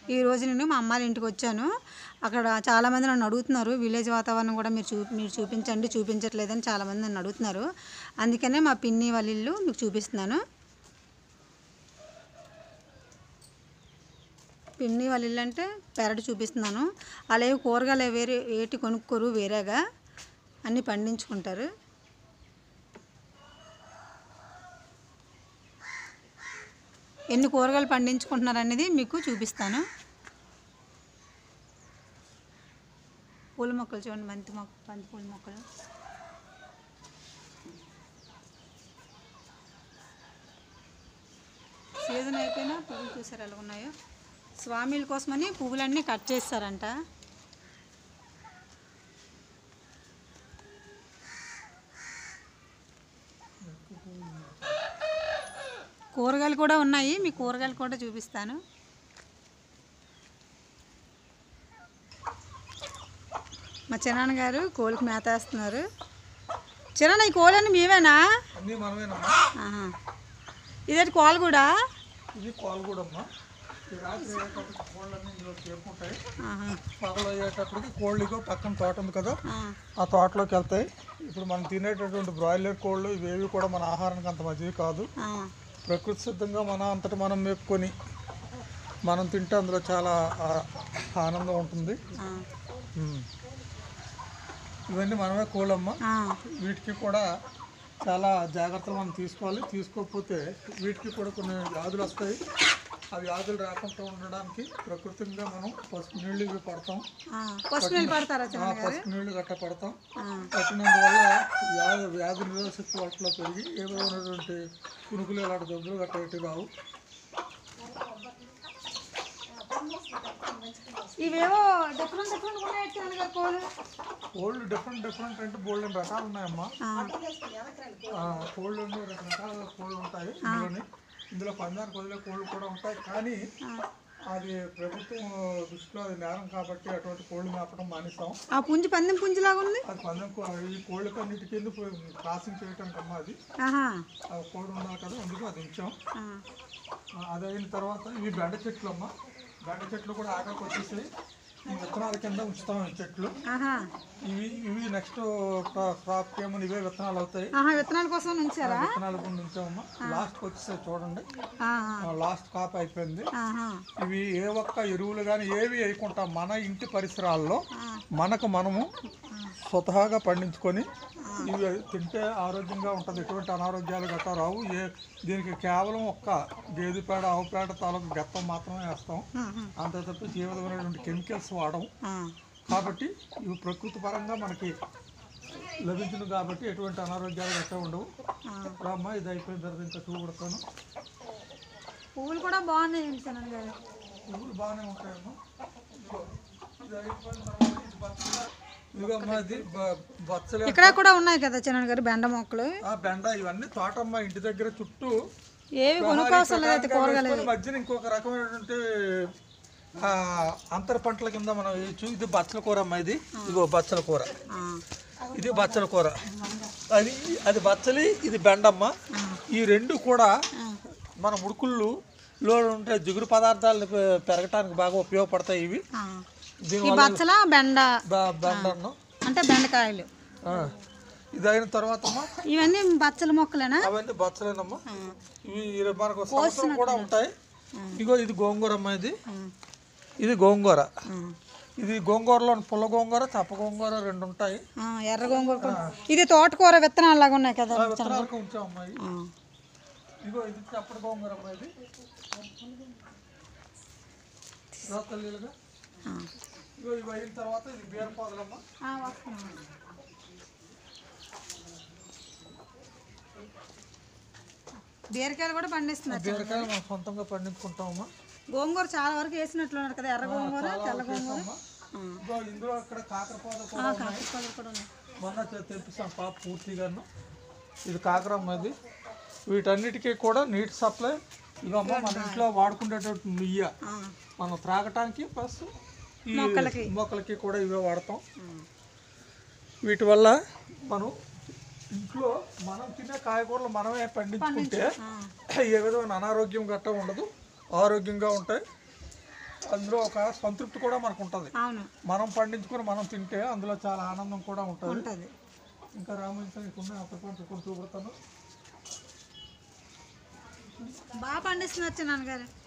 ఈ రోజు నేను మా అమ్మాళ్ళ ఇంటికి వచ్చాను అక్కడ చాలామంది నన్ను అడుగుతున్నారు విలేజ్ వాతావరణం కూడా మీరు చూ మీరు చూపించండి చూపించట్లేదని చాలామంది నన్ను అడుగుతున్నారు అందుకనే మా పిన్ని వాళ్ళ ఇల్లు మీకు చూపిస్తున్నాను పిన్ని వాళ్ళ ఇల్లు అంటే పెరడు చూపిస్తున్నాను అలాగే కూరగాయలు వేరే ఏటి కొనుక్కోరు వేరేగా అన్నీ పండించుకుంటారు ఎన్ని కూరగాయలు పండించుకుంటున్నారు అనేది మీకు చూపిస్తాను పూల మొక్కలు చూడండి బంతి మొక్క బంతి పూల మొక్కలు సీజన్ అయిపోయినా పువ్వులు చూసారు ఎలా ఉన్నాయో స్వామిల కోసమని పువ్వులన్నీ కట్ చేస్తారంట కూరగాయలు కూడా ఉన్నాయి మీ కూరగాయలు కూడా చూపిస్తాను మా చిన్నాన్న గారు కోళ్ళకి మేత వేస్తున్నారు చిన్న ఈ కోళ్ళని మీవేనా అన్నీ మనమేనమ్మా ఆహా. ఇదేంటి కోళ్ళు కూడా ఇది కోలగూడమ్మా ఈ రాత్రి అయ్యేటప్పటికి కోళ్ళన్నీ ఇందులో చేరుకుంటాయి ఆహా. పగలు అయ్యేటప్పటికి కోళ్ళిగో పక్కన తోట ఉంది కదా ఆ. ఆ తోటలోకి వెళ్తాయి ఇప్పుడు మనం తినేటటువంటి బ్రాయిలర్ కోళ్ళు ఇవేవి కూడా మన ఆహారానికి అంత మంచివి కాదు ఆ. ప్రకృతి సిద్ధంగా మన అంతటా మనం మేపుకొని మనం తింటే అందులో చాలా ఆ- ఆనందం ఉంటుంది ఆ. ఉమ్. ఇవన్నీ మనమే కోళ్ళమ్మ ఆ. వీటికి కూడా చాలా జాగ్రత్తలు మనం తీసుకోవాలి తీసుకోకపోతే వీటికి కూడా కొన్ని వ్యాధులు వస్తాయి ఆ వ్యాధులు రాకుండా ఉండడానికి ప్రకృతిగా మనం పసుపు నీళ్ళు ఇవి పడతాం ఆ. పసుపు నీళ్ళు పడతారా ఆ చిన్న గారు పసుపు నీళ్ళు గట్ట పడతాం ఆ. పట్టినందువల్ల వ్యాధి వ్యాధి నిరోధక శక్తి వాటిలో పెరిగి ఏదో ఉన్నటువంటి పునుకులు ఇలాంటి జబ్బులు గట్ట పెట్టి రావు ఇవేవో డిఫరెంట్ డిఫరెంట్ ఉన్నాయి చిన్న గారు కోళ్ళు కోళ్ళు డిఫరెంట్ డిఫరెంట్ అంటే బోల్డెన్ రకాలు ఉన్నాయమ్మా ఆ. ఆ, కోళ్ళు అన్ని రకరకాల కోళ్ళు ఉంటాయి ఇందులోని ఇందులో పందానికి వదిలే కోళ్ళు కూడా ఉంటాయి కానీ అది ప్రభుత్వం దృష్టిలో అది నేరం కాబట్టి అటువంటి కోళ్ళు మేపడం మానేస్తాం ఆ పుంజు పందెం పుంజులాగా ఉంది అది పందెం కో- ఈ కోళ్ళకి అన్నిటికీ క్రాసింగ్ చేయడానికి అమ్మా అది ఆహా ఆ కోడి ఉండాలి కదా అందుకు అది ఉంచాం ఆ. ఆ, అది అయిన తర్వాత ఇవి బెండ చెట్లు అమ్మ బెండ చెట్లు కూడా ఆగాకు వచ్చేసాయి ఈ విత్తనాల కింద ఉంచుతాం ఈ చెట్లు ఆహా ఇవి ఇవి నెక్స్ట్ క్రాప్ ఏమో ఇవే విత్తనాలు అవుతాయి ఆహా విత్తనాల కోసం ఉంచారా విత్తనాలు కూడా ఉంచామమ్మా లాస్ట్కి వచ్చేసాయి చూడండి ఆ. లాస్ట్ కాప్ అయిపోయింది ఆహా ఇవి ఏ ఒక్క ఎరువులు కానీ ఏవి వేయకుండా మన ఇంటి పరిసరాల్లో మనకు మనము స్వతహాగా పండించుకొని ఇవి తింటే ఆరోగ్యంగా ఉంటుంది ఎటువంటి అనారోగ్యాలు గట్రా రావు ఏ దీనికి కేవలం ఒక్క గేదె పేడ ఆవు పేడ తాలూకు గెత్తం మాత్రమే వేస్తాం ఆహా. అంతే తప్ప ఏ విధమైనటువంటి కెమికల్స్ వాడము ఆ. కాబట్టి ఇవి ప్రకృతి పరంగా మనకి లభించింది కాబట్టి ఎటువంటి అనారోగ్యాలు గట్రా ఉండవు రామ్మా ఇది అయిపోయిన తర్వాత ఇంకా చూపెడతాను పువ్వులు కూడా బాగున్నాయి చిన్న గారు పువ్వులు బాగానే ఉంటాయమ్మా ఇదిగో, ఇది అయిపోయిన తర్వాత ఇది బచ్చల ఇదిగో అమ్మా ఇది బ- బచ్చలే ఇక్కడ కూడా ఉన్నాయి కదా చిన్న గారు బెండ మొక్కలు ఆ బెండ ఇవన్నీ తోటమ్మ ఇంటి దగ్గర చుట్టూ ఏవి కొనుక్కోవసరం లేదు అయితే కూరగాయలు వేసుకొని మధ్యన ఇంకొక రకమైనటువంటి ఆ, అంతర పంటల కింద మనం వేయచ్చు ఇది బచ్చల కూర అమ్మ ఇది ఇదిగో బచ్చల కూర ఆ. ఇది బచ్చల కూర అది అది బచ్చలి ఇది బెండమ్మ ఈ రెండు కూడా మన ముడుకుళ్ళు లో ఉంటే జిగురు పదార్థాలు పె- పెరగటానికి బాగా ఉపయోగపడతాయి ఇవి ఆ. ఈ దీనివల్ల బచ్చల బెండ బ- బెండన్ను అంటే బెండకాయలు ఆ. ఇది అయిన తర్వాత అమ్మ ఇవన్నీ బచ్చల మొక్కలేనా అవన్నీ బచ్చలేనమ్మా ఇవి మనకు సంవత్సరం కూడా ఉంటాయి ఇగో ఇది గోంగూర అమ్మ ఇది ఇది గోంగూర ఇది గోంగూరలో పుల్ల గోంగూర చప్ప గోంగూర రెండు ఉంటాయి ఆ, ఎర్ర గోంగూర కూడా. ఇది తోటకూర విత్తనాలు లాగా ఉన్నాయి కదా ఆ విత్తనాలకు ఉంచాం అమ్మాయి ఆ. ఇగో ఇది చప్పటి గోంగూర అమ్మ ఇది తల్లిలుగా ఆ. ఇగో ఇవి అయిన తర్వాత ఇది బీరపాదులమ్మ ఆ, వస్తున్నాను. బీరకాయలు కూడా పండిస్తున్నారు బీరకాయలు మనం సొంతంగా పండించుకుంటామమ్మా గోంగూర చాలా వరకు వేసినట్లున్నారు కదా ఎర్ర గోంగూర తెల్ల గోంగూర అమ్మా ఇగో ఇందులో ఇక్కడ కాకరపాద కూడా ఉన్నాయి కాకరపాదులు కూడా ఉన్నాయి మొన్న తె- తెప్పిస్తాం పాప పూర్తిగాను ఇది కాకరమ్మ ఇది వీటన్నిటికీ కూడా నీటి సప్లై ఇవమ్మ మన ఇంట్లో వాడుకునేటువంటి నెయ్యి ఆ. మనం త్రాగటానికి ప్లస్ ఈ మొక్కలకి. మొక్కలకి కూడా ఇవే వాడతాం వీటి వల్ల మనం ఇంట్లో మనం తినే కాయగూరలు మనమే పండించుకుంటే ఏ విధమైన అనారోగ్యం గట్రా ఉండదు ఆరోగ్యంగా ఉంటాయి అందులో ఒక సంతృప్తి కూడా మనకు ఉంటుంది అవును మనం పండించుకొని మనం తింటే అందులో చాలా ఆనందం కూడా ఉంటుంది ఉంటుంది ఇంకా రామోజీ ఇక్కడ అక్కడ కొంచెం చూపెడతాను బాగా పండిస్తున్నారు నాన్నగారు